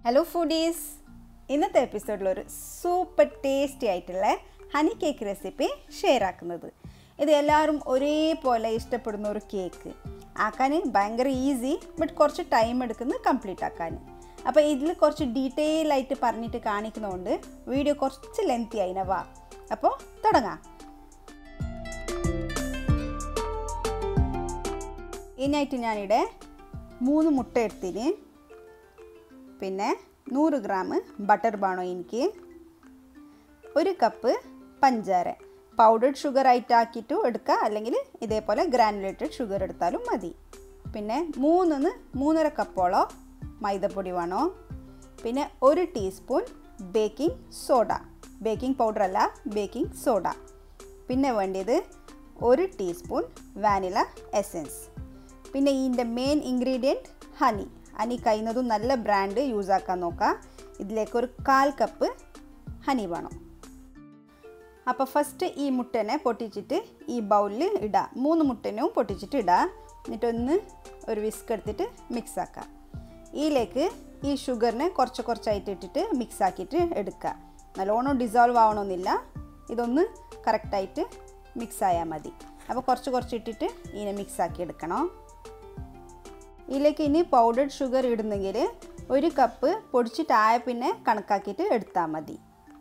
hello foodies ഇന്നത്തെ എപ്പിസോഡിൽ ഒരു സൂപ്പർ ടേസ്റ്റി ആയിട്ടുള്ള ഹണി കേക്ക് റെസിപ്പി ഷെയർ ആക്കുന്നത് ഇത് എല്ലാവരും ഒരേപോലെ ഇഷ്ടപ്പെടുന്ന ഒരു കേക്ക് ആക്കാൻ ഭയങ്കര ഈസി ബട്ട് കുറച്ച് ടൈം എടുക്കുന്നു കംപ്ലീറ്റ് ആക്കാൻ അപ്പോൾ ഇതിൽ കുറച്ച് ഡീറ്റെയിൽ ആയിട്ട് പറഞ്ഞിട്ട് കാണിക്കുന്നതുകൊണ്ട് വീഡിയോ കുറച്ച് ലെങ്തി ആയിനവാ അപ്പോൾ തുടങ്ങാം ഇതിനായിട്ട് ഞാനിവിടെ മൂന്ന് മുട്ട എടുത്തിന് പിന്നെ നൂറ് ഗ്രാം ബട്ടർ വേണോ എനിക്ക് ഒരു കപ്പ് പഞ്ചാര പൗഡർഡ് ഷുഗർ ആയിട്ട് ആക്കിയിട്ടും എടുക്കുക അല്ലെങ്കിൽ ഇതേപോലെ ഗ്രാനുലേറ്റഡ് ഷുഗർ എടുത്താലും മതി പിന്നെ മൂന്നിന്ന് മൂന്നര കപ്പോളം മൈദപ്പൊടി വേണോ പിന്നെ ഒരു teaspoon baking soda baking powder അല്ല ബേക്കിംഗ് സോഡ പിന്നെ വേണ്ടിയത് ഒരു ടീസ്പൂൺ വാനില എസൻസ് പിന്നെ ഇതിൻ്റെ മെയിൻ ഇൻഗ്രീഡിയൻറ്റ് ഹണി ഹണി കഴിയുന്നതും നല്ല ബ്രാൻഡ് യൂസ് ആക്കാൻ നോക്കാം ഇതിലേക്ക് ഒരു കാൽ കപ്പ് ഹണി വേണം അപ്പോൾ ഫസ്റ്റ് ഈ മുട്ടനെ പൊട്ടിച്ചിട്ട് ഈ ബൗളിൽ ഇടാം മൂന്ന് മുട്ടനും പൊട്ടിച്ചിട്ട് ഇടാം എന്നിട്ടൊന്ന് ഒരു വിസ്ക് എടുത്തിട്ട് മിക്സ് ആക്കാം ഇതിലേക്ക് ഈ ഷുഗറിനെ കുറച്ച് കുറച്ചായിട്ട് ഇട്ടിട്ട് മിക്സ് ആക്കിയിട്ട് എടുക്കുക നല്ലോണം ഡിസോൾവ് ആവണമെന്നില്ല ഇതൊന്ന് കറക്റ്റായിട്ട് മിക്സ് ആയാൽ മതി അപ്പോൾ കുറച്ച് കുറച്ച് ഇട്ടിട്ട് ഇതിനെ മിക്സ് ആക്കി എടുക്കണം ഇതിലേക്ക് ഇനി പൗഡർഡ് ഷുഗർ ഇടുന്നെങ്കിൽ ഒരു കപ്പ് പൊടിച്ചിട്ടായ പിന്നെ കണക്കാക്കിയിട്ട് എടുത്താൽ മതി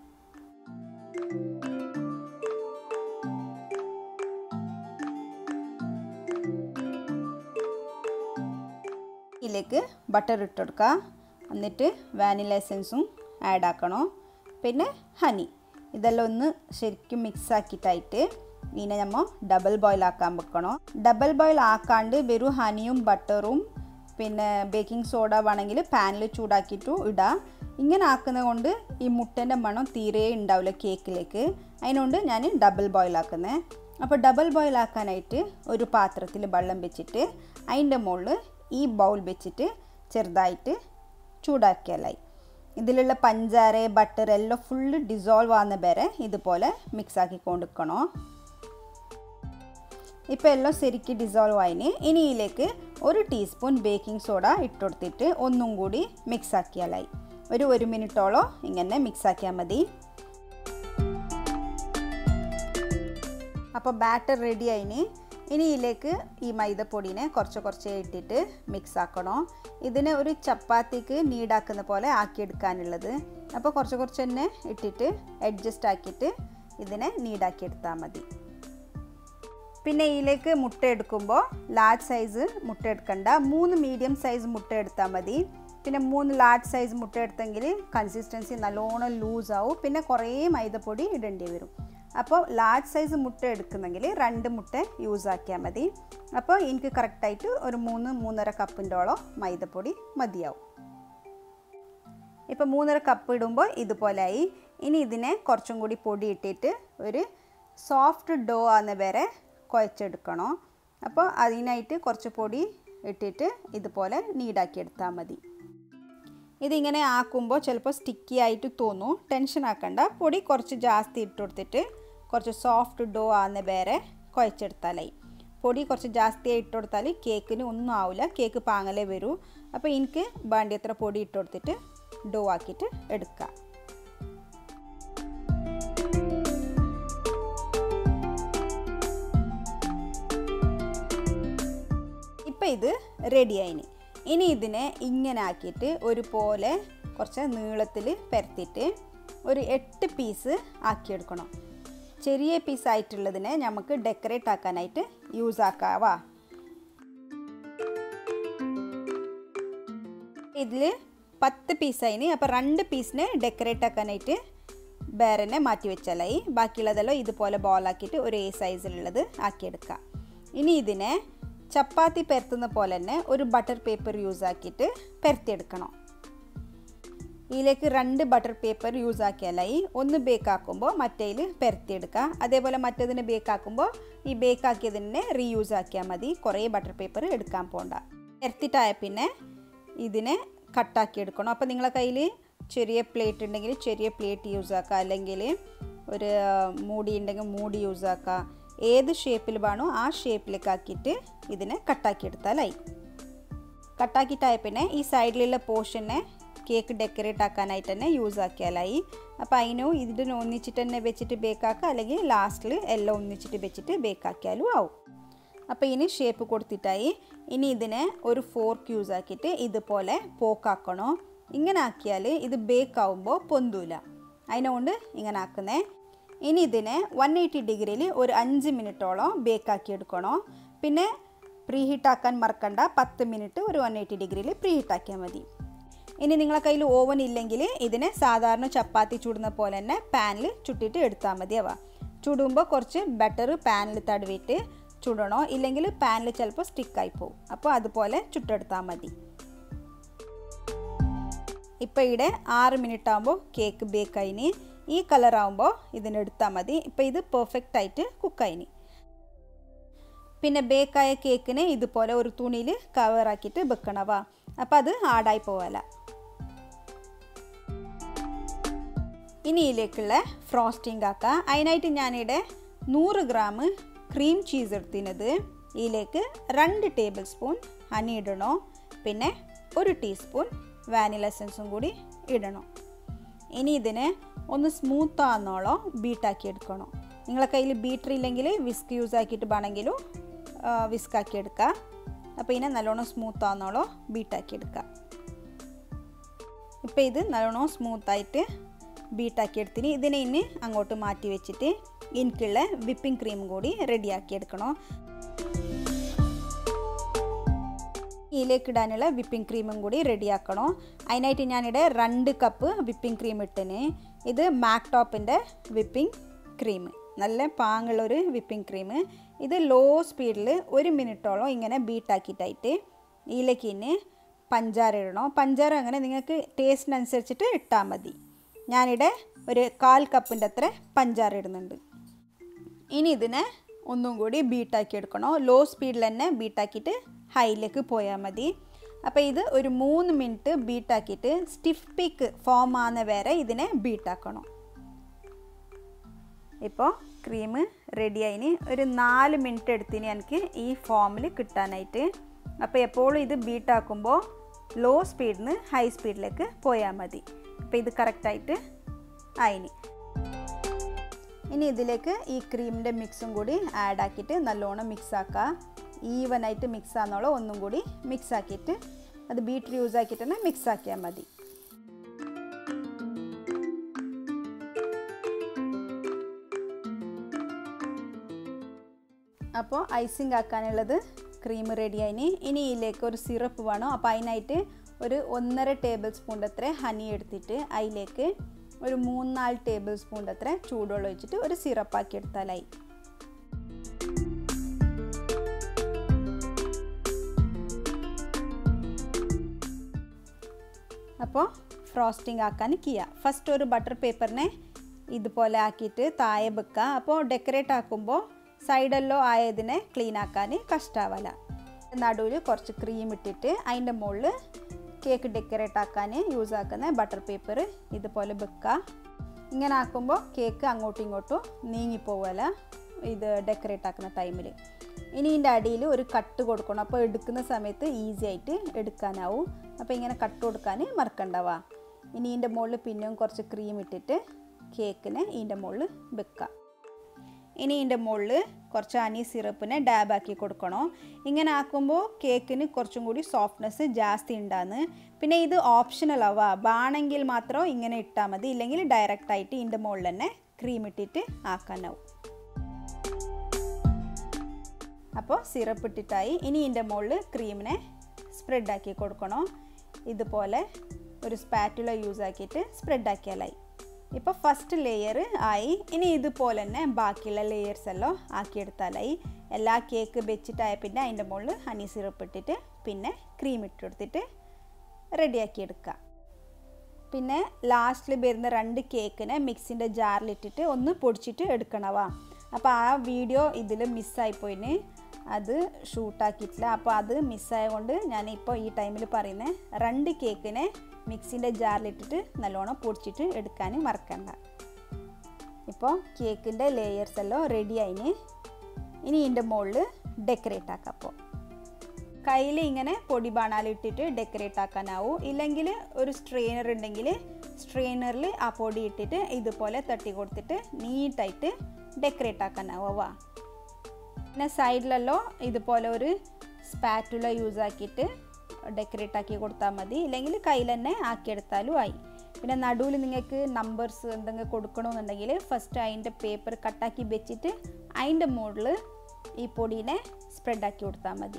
ഇതിലേക്ക് ബട്ടർ ഇട്ടെടുക്കുക എന്നിട്ട് വാനില എസൻസും ആഡ് ആക്കണം പിന്നെ ഹണി ഇതെല്ലാം ഒന്ന് ശരിക്കും മിക്സ് ആക്കിയിട്ടായിട്ട് ഇതിനെ നമ്മൾ ഡബിൾ ബോയിൽ ആക്കാൻ വെക്കണം ഡബിൾ ബോയിൽ ആക്കാണ്ട് വെറും ഹണിയും ബട്ടറും പിന്നെ ബേക്കിംഗ് സോഡ വേണമെങ്കിൽ പാനിൽ ചൂടാക്കിയിട്ടു ഇടാം ഇങ്ങനെ ആക്കുന്നത് കൊണ്ട് ഈ മുട്ടൻ്റെ മണം തീരെ ഉണ്ടാവില്ല കേക്കിലേക്ക് അതിനുകൊണ്ട് ഞാൻ ഡബിൾ ബോയിൽ ആക്കുന്നത് അപ്പോൾ ഡബിൾ ബോയിൽ ആക്കാനായിട്ട് ഒരു പാത്രത്തിൽ വെള്ളം വെച്ചിട്ട് അതിൻ്റെ മുകളിൽ ഈ ബൗൾ വെച്ചിട്ട് ചെറുതായിട്ട് ചൂടാക്കിയാലായി ഇതിലുള്ള പഞ്ചാര ബട്ടർ എല്ലാം ഫുള്ള് ഡിസോൾവ് ആകുന്ന വരെ ഇതുപോലെ മിക്സ് ആക്കി കൊണ്ടുക്കണം ഇപ്പോൾ എല്ലാം ശരിക്ക് ഡിസോൾവ് ആയിന് ഇനി ഇതിലേക്ക് ഒരു ടീസ്പൂൺ ബേക്കിംഗ് സോഡ ഇട്ടുകൊടുത്തിട്ട് ഒന്നും കൂടി മിക്സ് ആക്കിയാലായി ഒരു ഒരു മിനിറ്റോളം ഇങ്ങനെ മിക്സ് ആക്കിയാൽ മതി അപ്പോൾ ബാറ്റർ റെഡി ആയിന് ഇനി ഇതിലേക്ക് ഈ മൈദപ്പൊടിനെ കുറച്ച് കുറച്ച് ഇട്ടിട്ട് മിക്സ് ആക്കണം ഇതിനെ ഒരു ചപ്പാത്തിക്ക് നീടാക്കുന്ന പോലെ ആക്കിയെടുക്കാനുള്ളത് അപ്പോൾ കുറച്ച് കുറച്ച് തന്നെ ഇട്ടിട്ട് അഡ്ജസ്റ്റ് ആക്കിയിട്ട് ഇതിനെ നീടാക്കി എടുത്താൽ മതി പിന്നെ ഇതിലേക്ക് മുട്ട എടുക്കുമ്പോൾ ലാർജ് സൈസ് മുട്ട എടുക്കണ്ട മൂന്ന് മീഡിയം സൈസ് മുട്ട എടുത്താൽ മതി പിന്നെ മൂന്ന് ലാർജ് സൈസ് മുട്ട എടുത്തെങ്കിൽ കൺസിസ്റ്റൻസി നല്ലോണം ലൂസാവും പിന്നെ കുറേ മൈദപ്പൊടി ഇടേണ്ടി വരും അപ്പോൾ ലാർജ് സൈസ് മുട്ട എടുക്കുന്നെങ്കിൽ രണ്ട് മുട്ട യൂസ് ആക്കിയാൽ മതി അപ്പോൾ എനിക്ക് കറക്റ്റായിട്ട് ഒരു മൂന്ന് മൂന്നര കപ്പിൻ്റോളം മൈദപ്പൊടി മതിയാവും ഇപ്പോൾ മൂന്നര കപ്പ് ഇടുമ്പോൾ ഇതുപോലെയായി ഇനി ഇതിനെ കുറച്ചും കൂടി പൊടി ഇട്ടിട്ട് ഒരു സോഫ്റ്റ് ഡോ ആകുന്ന വരെ കുഴച്ചെടുക്കണം അപ്പോൾ അതിനായിട്ട് കുറച്ച് പൊടി ഇട്ടിട്ട് ഇതുപോലെ നീടാക്കി എടുത്താൽ മതി ഇതിങ്ങനെ ആക്കുമ്പോൾ ചിലപ്പോൾ സ്റ്റിക്കി ആയിട്ട് തോന്നും ടെൻഷൻ ആക്കണ്ട പൊടി കുറച്ച് ജാസ്തി ഇട്ട് കൊടുത്തിട്ട് കുറച്ച് സോഫ്റ്റ് ഡോ ആകുന്ന വേറെ കുഴച്ചെടുത്താലായി പൊടി കുറച്ച് ജാസ്തി ഇട്ട് കൊടുത്താൽ കേക്കിന് ഒന്നും ആവില്ല കേക്ക് പാങ്ങലേ വരൂ അപ്പോൾ എനിക്ക് വേണ്ടിയത്ര പൊടി ഇട്ട് കൊടുത്തിട്ട് ഡോ ആക്കിയിട്ട് എടുക്കാം ഇപ്പം ഇത് റെഡി ആയിന് ഇനി ഇതിനെ ഇങ്ങനെ ആക്കിയിട്ട് ഒരുപോലെ കുറച്ച് നീളത്തിൽ പരത്തിയിട്ട് ഒരു എട്ട് പീസ് ആക്കിയെടുക്കണം ചെറിയ പീസ് ആയിട്ടുള്ളതിനെ നമുക്ക് ഡെക്കറേറ്റ് ആക്കാനായിട്ട് യൂസ് ആക്കാവാ ഇതിൽ പത്ത് പീസായിന് അപ്പോൾ രണ്ട് പീസിനെ ഡെക്കറേറ്റ് ആക്കാനായിട്ട് വേറെ മാറ്റി വെച്ചാലായി ബാക്കിയുള്ളതെല്ലാം ഇതുപോലെ ബോളാക്കിയിട്ട് ഒരേ സൈസിലുള്ളത് ആക്കിയെടുക്കാം ഇനി ഇതിനെ ചപ്പാത്തി പരത്തുന്ന പോലെ തന്നെ ഒരു ബട്ടർ പേപ്പർ യൂസ് ആക്കിയിട്ട് പരത്തിയെടുക്കണം ഇതിലേക്ക് രണ്ട് ബട്ടർ പേപ്പർ യൂസ് ആക്കിയാലായി ഒന്ന് ബേക്ക് ആക്കുമ്പോൾ മറ്റേയിൽ പരത്തിയെടുക്കുക അതേപോലെ മറ്റേതിനെ ബേക്ക് ആക്കുമ്പോൾ ഈ ബേക്ക് ആക്കിയതിനെ റീയൂസ് ആക്കിയാൽ മതി കുറേ ബട്ടർ പേപ്പർ എടുക്കാൻ പോണ്ട പരത്തിട്ടായ പിന്നെ ഇതിനെ കട്ടാക്കി എടുക്കണം അപ്പോൾ നിങ്ങളെ കയ്യിൽ ചെറിയ പ്ലേറ്റ് ഉണ്ടെങ്കിൽ ചെറിയ പ്ലേറ്റ് യൂസ് ആക്കുക അല്ലെങ്കിൽ ഒരു മൂടി ഉണ്ടെങ്കിൽ മൂടി യൂസ് ആക്കുക ഏത് ഷേപ്പിൽ വേണോ ആ ഷേപ്പിലേക്ക് ആക്കിയിട്ട് ഇതിനെ കട്ടാക്കി എടുത്താലായി കട്ടാക്കിയിട്ടായ പിന്നെ ഈ സൈഡിലുള്ള പോർഷനെ കേക്ക് ഡെക്കറേറ്റ് ആക്കാനായിട്ട് തന്നെ യൂസ് ആക്കിയാലായി അപ്പോൾ അതിനും ഇതിന് ഒന്നിച്ചിട്ട് തന്നെ വെച്ചിട്ട് ബേക്കാക്കുക അല്ലെങ്കിൽ ലാസ്റ്റിൽ എല്ലാം ഒന്നിച്ചിട്ട് വെച്ചിട്ട് ബേക്കാക്കിയാലും ആവും അപ്പോൾ ഇനി ഷേപ്പ് കൊടുത്തിട്ടായി ഇനി ഇതിനെ ഒരു ഫോർക്ക് യൂസ് ആക്കിയിട്ട് ഇതുപോലെ പോക്കാക്കണോ ഇങ്ങനെ ആക്കിയാൽ ഇത് ബേക്ക് ആവുമ്പോൾ പൊന്തൂല അതിനുകൊണ്ട് ഇങ്ങനെ ആക്കുന്നേ ഇനി ഇതിനെ വൺ എയ്റ്റി ഡിഗ്രിയിൽ ഒരു അഞ്ച് മിനിറ്റോളം ബേക്കാക്കി എടുക്കണോ പിന്നെ പ്രീ ഹീറ്റാക്കാൻ മറക്കണ്ട പത്ത് മിനിറ്റ് ഒരു വൺ എയ്റ്റി ഡിഗ്രിയിൽ പ്രീ ഹീറ്റാക്കിയാൽ മതി ഇനി നിങ്ങളെ കയ്യിൽ ഓവൻ ഇല്ലെങ്കിൽ ഇതിനെ സാധാരണ ചപ്പാത്തി ചുടുന്ന പോലെ തന്നെ പാനിൽ ചുട്ടിട്ട് എടുത്താൽ മതിയാവുക ചുടുമ്പോൾ കുറച്ച് ബട്ടർ പാനിൽ തടവിയിട്ട് ചുടണോ ഇല്ലെങ്കിൽ പാനിൽ ചിലപ്പോൾ സ്റ്റിക്കായി പോകും അപ്പോൾ അതുപോലെ ചുട്ടെടുത്താൽ മതി ഇപ്പോൾ ഇവിടെ ആറ് മിനിറ്റ് ആകുമ്പോൾ കേക്ക് ബേക്കായിനി ഈ കളർ ആകുമ്പോൾ ഇതിനെടുത്താൽ മതി ഇപ്പോൾ ഇത് പെർഫെക്റ്റ് ആയിട്ട് കുക്കായിനി പിന്നെ ബേക്കായ കേക്കിനെ ഇതുപോലെ ഒരു തുണിയിൽ കവറാക്കിയിട്ട് വെക്കണവാ അപ്പോൾ അത് ഹാർഡായി പോവല ഇനി ഇതിലേക്കുള്ള ഫ്രോസ്റ്റിംഗ് ആക്കാം അതിനായിട്ട് ഞാനിവിടെ നൂറ് ഗ്രാം ക്രീം ചീസ് എടുത്തിനത് ഇതിലേക്ക് രണ്ട് ടേബിൾ സ്പൂൺ ഹണി ഇടണോ പിന്നെ ഒരു ടീസ്പൂൺ വാനില എസൻസും കൂടി ഇടണം ഇനി ഇതിനെ ഒന്ന് സ്മൂത്ത് ആകുന്നോളം ബീട്ടാക്കി എടുക്കണം നിങ്ങളെ കയ്യിൽ ബീറ്റർ ഇല്ലെങ്കിൽ വിസ്ക് യൂസ് ആക്കിയിട്ട് വേണമെങ്കിലും വിസ്ക് ആക്കി എടുക്കുക അപ്പോൾ ഇതിനെ നല്ലോണം സ്മൂത്ത് ആകുന്നോളം ബീട്ടാക്കി എടുക്കുക ഇപ്പോൾ ഇത് നല്ലോണം സ്മൂത്തായിട്ട് ബീട്ടാക്കി എടുത്തിന് ഇതിനെ ഇനി അങ്ങോട്ട് മാറ്റി വെച്ചിട്ട് എനിക്കുള്ള വിപ്പിംഗ് ക്രീം കൂടി റെഡിയാക്കി എടുക്കണം ഇതിലേക്ക് ഇടാനുള്ള വിപ്പിംഗ് ക്രീമും കൂടി റെഡിയാക്കണം അതിനായിട്ട് ഞാനിവിടെ രണ്ട് കപ്പ് വിപ്പിംഗ് ക്രീം ഇട്ടിന് ഇത് മാക് ടോപ്പിൻ്റെ വിപ്പിംഗ് ക്രീം നല്ല പാങ്ങുള്ളൊരു വിപ്പിംഗ് ക്രീം ഇത് ലോ സ്പീഡിൽ ഒരു മിനിറ്റോളം ഇങ്ങനെ ബീട്ടാക്കിയിട്ടായിട്ട് ഇതിലേക്ക് ഇനി പഞ്ചാര ഇടണം പഞ്ചാര അങ്ങനെ നിങ്ങൾക്ക് ടേസ്റ്റിനനുസരിച്ചിട്ട് ഇട്ടാൽ മതി ഞാനിവിടെ ഒരു കാൽ കപ്പിൻ്റെ അത്ര പഞ്ചാര ഇടുന്നുണ്ട് ഇനി ഇതിനെ ഒന്നും കൂടി ബീട്ടാക്കി എടുക്കണോ ലോ സ്പീഡിൽ തന്നെ ബീട്ടാക്കിയിട്ട് ഹൈയിലേക്ക് പോയാൽ മതി അപ്പോൾ ഇത് ഒരു മൂന്ന് മിനിറ്റ് ബീട്ടാക്കിയിട്ട് സ്റ്റിഫ് പീക്ക് ഫോം ആകുന്ന വരെ ഇതിനെ ബീട്ടാക്കണം ഇപ്പോൾ ക്രീം റെഡിയായിന് ഒരു നാല് മിനിറ്റ് എടുത്തിന് എനിക്ക് ഈ ഫോമിൽ കിട്ടാനായിട്ട് അപ്പോൾ എപ്പോഴും ഇത് ബീട്ടാക്കുമ്പോൾ ലോ സ്പീഡിൽ നിന്ന് ഹൈ സ്പീഡിലേക്ക് പോയാൽ മതി അപ്പോൾ ഇത് കറക്റ്റായിട്ട് ആയിനി ഇനി ഇതിലേക്ക് ഈ ക്രീമിൻ്റെ മിക്സും കൂടി ആഡ് ആക്കിയിട്ട് നല്ലോണം മിക്സ് ആക്കുക ഈവനായിട്ട് മിക്സ് ആകുന്നോളം ഒന്നും കൂടി മിക്സ് ആക്കിയിട്ട് അത് ബീറ്റർ യൂസ് ആക്കിയിട്ട് തന്നെ മിക്സ് ആക്കിയാൽ മതി അപ്പോൾ ഐസിങ് ആക്കാനുള്ളത് ക്രീം റെഡി ആയിനി ഇനി ഇതിലേക്ക് ഒരു സിറപ്പ് വേണം അപ്പോൾ അതിനായിട്ട് ഒരു ഒന്നര ടേബിൾ സ്പൂണിൻ്റെ അത്ര ഹണി എടുത്തിട്ട് അതിലേക്ക് ഒരു മൂന്നാല് ടേബിൾ സ്പൂണിൻ്റെ അത്ര ചൂടുവെള്ളം ഒഴിച്ചിട്ട് ഒരു സിറപ്പാക്കി എടുത്താലായി അപ്പോൾ ഫ്രോസ്റ്റിംഗ് ആക്കാൻ കിയ ഫസ്റ്റ് ഒരു ബട്ടർ പേപ്പറിനെ ഇതുപോലെ ആക്കിയിട്ട് താഴെ വെക്കുക അപ്പോൾ ഡെക്കറേറ്റ് ആക്കുമ്പോൾ സൈഡെല്ലോ ആയതിനെ ക്ലീൻ ആക്കാൻ കഷ്ടാവല നടുവിൽ കുറച്ച് ക്രീം ഇട്ടിട്ട് അതിൻ്റെ മുകളിൽ കേക്ക് ഡെക്കറേറ്റ് ആക്കാൻ യൂസ് ആക്കുന്ന ബട്ടർ പേപ്പർ ഇതുപോലെ വെക്കുക ഇങ്ങനെ ആക്കുമ്പോൾ കേക്ക് അങ്ങോട്ടും ഇങ്ങോട്ടും നീങ്ങിപ്പോവല ഇത് ഡെക്കറേറ്റ് ആക്കുന്ന ടൈമിൽ ഇനി ഇതിൻ്റെ അടിയിൽ ഒരു കട്ട് കൊടുക്കണം അപ്പോൾ എടുക്കുന്ന സമയത്ത് ഈസി ആയിട്ട് എടുക്കാനാവും അപ്പോൾ ഇങ്ങനെ കട്ട് കൊടുക്കാൻ മറക്കണ്ടാവാ ഇനി ഇതിൻ്റെ മുകളിൽ പിന്നെയും കുറച്ച് ക്രീം ഇട്ടിട്ട് കേക്കിനെ ഇതിൻ്റെ മുകളിൽ വെക്കുക ഇനി ഇതിൻ്റെ മുകളിൽ കുറച്ച് ഹണി സിറപ്പിനെ ഡാബാക്കി കൊടുക്കണം ഇങ്ങനെ ആക്കുമ്പോൾ കേക്കിന് കുറച്ചും കൂടി സോഫ്റ്റ്നെസ് ജാസ്തി ഉണ്ടാകുന്നു പിന്നെ ഇത് ഓപ്ഷണൽ ആവുക വേണമെങ്കിൽ മാത്രം ഇങ്ങനെ ഇട്ടാൽ മതി ഇല്ലെങ്കിൽ ഡയറക്റ്റായിട്ട് ഇതിൻ്റെ മുകളിൽ തന്നെ ക്രീം ഇട്ടിട്ട് ആക്കാനാവും അപ്പോൾ സിറപ്പ് ഇട്ടിട്ടായി ഇനി ഇതിൻ്റെ മുകളിൽ ക്രീമിനെ സ്പ്രെഡാക്കി കൊടുക്കണം ഇതുപോലെ ഒരു സ്പാറ്റുല യൂസ് ആക്കിയിട്ട് സ്പ്രെഡാക്കിയാലായി ഇപ്പോൾ ഫസ്റ്റ് ലെയർ ആയി ഇനി ഇതുപോലെ തന്നെ ബാക്കിയുള്ള ലെയേഴ്സ് എല്ലാം ആക്കിയെടുത്താലായി എല്ലാ കേക്ക് വെച്ചിട്ടായ പിന്നെ അതിൻ്റെ മുകളിൽ ഹണി സിറപ്പ് ഇട്ടിട്ട് പിന്നെ ക്രീം ഇട്ടെടുത്തിട്ട് റെഡിയാക്കി എടുക്കുക പിന്നെ ലാസ്റ്റിൽ വരുന്ന രണ്ട് കേക്കിനെ മിക്സിൻ്റെ ജാറിലിട്ടിട്ട് ഒന്ന് പൊടിച്ചിട്ട് എടുക്കണവാ അപ്പോൾ ആ വീഡിയോ ഇതിൽ മിസ്സായിപ്പോയിന് അത് ഷൂട്ടാക്കിയിട്ടില്ല അപ്പോൾ അത് മിസ്സായതുകൊണ്ട് ഞാൻ ഇപ്പോൾ ഈ ടൈമിൽ പറയുന്നത് രണ്ട് കേക്കിനെ മിക്സിൻ്റെ ജാറിലിട്ടിട്ട് നല്ലോണം പൊടിച്ചിട്ട് എടുക്കാൻ മറക്കണ്ട ഇപ്പോൾ കേക്കിൻ്റെ ലെയേഴ്സ് എല്ലാം റെഡി ആയിന് ഇനി ഇതിൻ്റെ മുകളിൽ ഡെക്കറേറ്റ് ആക്കാം അപ്പോൾ കയ്യിൽ ഇങ്ങനെ പൊടി ബാണാലിട്ടിട്ട് ഡെക്കറേറ്റ് ആക്കാനാവും ഇല്ലെങ്കിൽ ഒരു സ്ട്രെയിനർ ഉണ്ടെങ്കിൽ സ്ട്രെയിനറിൽ ആ പൊടി ഇട്ടിട്ട് ഇതുപോലെ തട്ടി കൊടുത്തിട്ട് നീട്ടായിട്ട് ഡെക്കറേറ്റ് ആക്കാനാവുക പിന്നെ സൈഡിലല്ലോ ഇതുപോലെ ഒരു സ്പാറ്റുല യൂസ് ആക്കിയിട്ട് ഡെക്കറേറ്റ് ആക്കി കൊടുത്താൽ മതി ഇല്ലെങ്കിൽ കയ്യിൽ തന്നെ ആക്കിയെടുത്താലും ആയി പിന്നെ നടുവിൽ നിങ്ങൾക്ക് നമ്പേഴ്സ് എന്തെങ്കിലും കൊടുക്കണമെന്നുണ്ടെങ്കിൽ ഫസ്റ്റ് അതിൻ്റെ പേപ്പർ കട്ടാക്കി വെച്ചിട്ട് അതിൻ്റെ മുകളിൽ ഈ പൊടീനെ സ്പ്രെഡാക്കി കൊടുത്താൽ മതി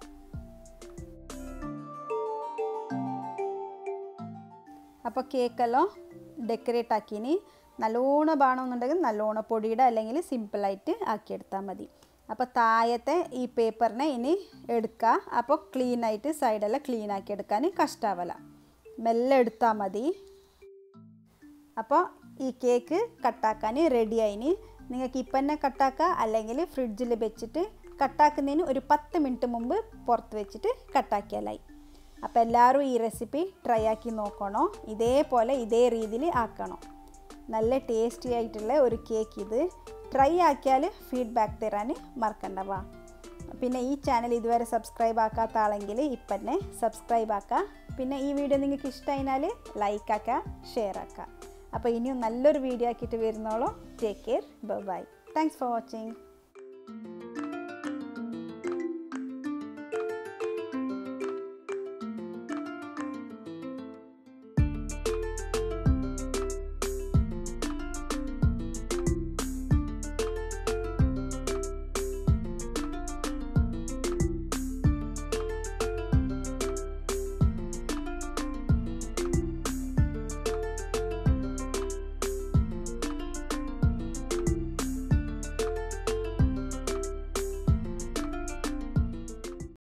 അപ്പോൾ കേക്കെല്ലാം ഡെക്കറേറ്റ് ആക്കിനി നല്ലോണം വേണമെന്നുണ്ടെങ്കിൽ നല്ലോണം പൊടിയുടെ അല്ലെങ്കിൽ സിമ്പിളായിട്ട് ആക്കിയെടുത്താൽ മതി അപ്പോൾ താഴത്തെ ഈ പേപ്പറിനെ ഇനി എടുക്കുക അപ്പോൾ ക്ലീനായിട്ട് സൈഡെല്ലാം ക്ലീൻ ആക്കി എടുക്കാൻ കഷ്ടാവല മെല്ലെ എടുത്താൽ മതി അപ്പോൾ ഈ കേക്ക് കട്ടാക്കാൻ റെഡി ആയിനി നിങ്ങൾക്ക് ഇപ്പം തന്നെ കട്ടാക്കുക അല്ലെങ്കിൽ ഫ്രിഡ്ജിൽ വെച്ചിട്ട് കട്ടാക്കുന്നതിന് ഒരു പത്ത് മിനിറ്റ് മുമ്പ് പുറത്ത് വെച്ചിട്ട് കട്ടാക്കിയാലായി അപ്പോൾ എല്ലാവരും ഈ റെസിപ്പി ട്രൈ ആക്കി നോക്കണോ ഇതേപോലെ ഇതേ രീതിയിൽ ആക്കണം നല്ല ടേസ്റ്റി ആയിട്ടുള്ള ഒരു കേക്ക് ഇത് ട്രൈ ആക്കിയാൽ ഫീഡ്ബാക്ക് തരാൻ മറക്കണ്ടവാ പിന്നെ ഈ ചാനൽ ഇതുവരെ സബ്സ്ക്രൈബ് ആക്കാത്ത ആളെങ്കിൽ ഇപ്പം തന്നെ സബ്സ്ക്രൈബ് ആക്കുക പിന്നെ ഈ വീഡിയോ നിങ്ങൾക്ക് ഇഷ്ടമായാൽ ലൈക്ക് ആക്കുക ഷെയർ ആക്കുക അപ്പോൾ ഇനിയും നല്ലൊരു വീഡിയോ ആക്കിയിട്ട് വരുന്നോളൂ take care bye thanks for watching